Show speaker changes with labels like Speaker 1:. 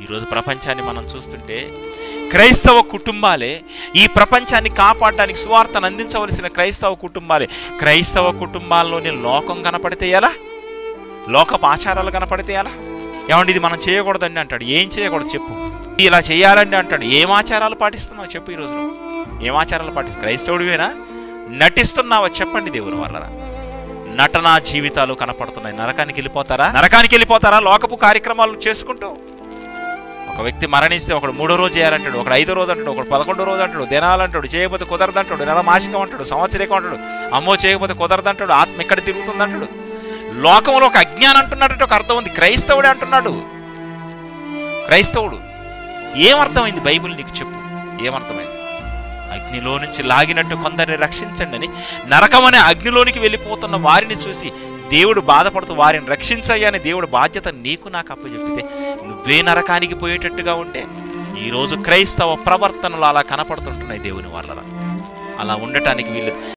Speaker 1: ఈరోజు ప్రపంచాన్ని మనం చూస్తుంటే క్రైస్తవ కుటుంబాలే ఈ ప్రపంచాన్ని కాపాడడానికి సువార్తను అందించవలసిన క్రైస్తవ కుటుంబాలే క్రైస్తవ కుటుంబాల్లోని లోకం కనపడితే ఎలా లోకపు ఆచారాలు కనపడితే ఎలా ఏమండి ఇది మనం చేయకూడదండి అంటాడు ఏం చేయకూడదు చెప్పు ఇలా చేయాలండి అంటాడు ఏం ఆచారాలు పాటిస్తున్నావు చెప్పు ఈ రోజులో ఏం ఆచారాలు పాటిస్తున్నావు క్రైస్తవుడివేనా నటిస్తున్నావా చెప్పండి దేవుని వల్ల నటనా జీవితాలు కనపడుతున్నాయి నరకానికి వెళ్ళిపోతారా నరకానికి వెళ్ళిపోతారా లోకపు కార్యక్రమాలు చేసుకుంటూ ఒక వ్యక్తి మరణిస్తే ఒకడు మూడో రోజు చేయాలంటాడు ఒకడు ఐదో రోజు అంటాడు ఒకడు పదకొండో రోజు అంటాడు దినాలంటాడు చేయకపోతే కుదరదంటాడు నెల మాసికం అంటాడు సంవత్సరేకం అంటాడు అమ్మో చేయకపోతే కుదరదంటాడు ఆత్మ ఎక్కడ తిరుగుతుందంటాడు లోకంలో ఒక అజ్ఞానం అంటున్నాడంటే ఒక అర్థం ఉంది క్రైస్తవుడే అంటున్నాడు క్రైస్తవుడు ఏమర్థమైంది బైబిల్ నీకు చెప్పు ఏమర్థమైంది అగ్నిలో నుంచి లాగినట్టు కొందరిని రక్షించండి అని నరకమనే అగ్నిలోనికి వెళ్ళిపోతున్న వారిని చూసి దేవుడు బాధపడుతూ వారిని రక్షించయ్యా అని దేవుడు బాధ్యత నీకు నాకు అప్పచెప్పితే నువ్వే నరకానికి పోయేటట్టుగా ఉంటే ఈరోజు క్రైస్తవ ప్రవర్తనలు అలా కనపడుతుంటున్నాయి దేవుని వల్ల అలా ఉండటానికి వీళ్ళు